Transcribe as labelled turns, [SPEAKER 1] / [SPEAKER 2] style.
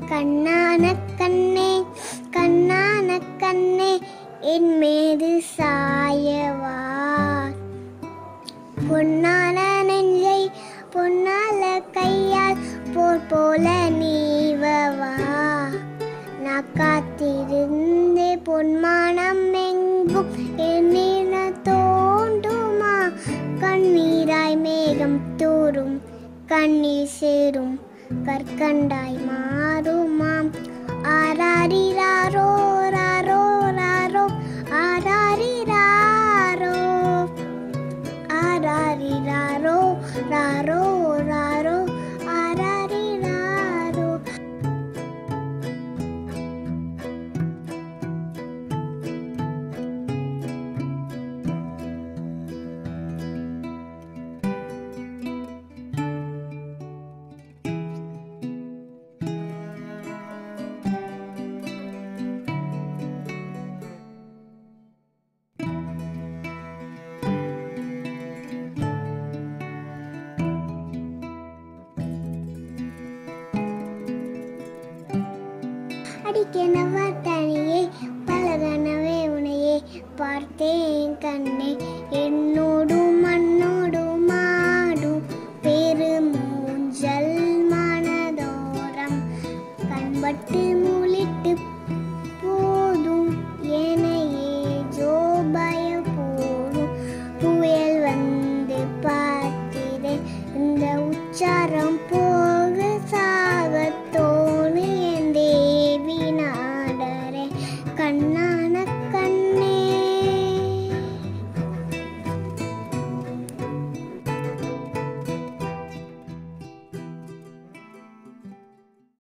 [SPEAKER 1] கண்ணான கண்ணே கண்ணான கண்ணே என் மீது சாயவா பொன்னால நெஞ்சை பொன்னால கையால் போர் போல நீவவா நான் காத்திருந்தே பொன்மானம் எங்கும் என்னின தோன்றுமா கண்ணீராய் மேகம் தூரும் கண்ணீர் சேரும் கற்கண்டாய் மாறுமாம் ஆராரிராரோ ராரோ ராரோ ஆராரிராரோ ஆராரிராரோ ராரோ ராரோ ஆராரிராரோ அடிக்கெனவ தனியே பலகனவே உனையே பார்த்தேன் கண்ணே என்னோடும் மண்ணோடும் மாடும் பெருமூஞ்சல் மனதோரம் கண்பட்டு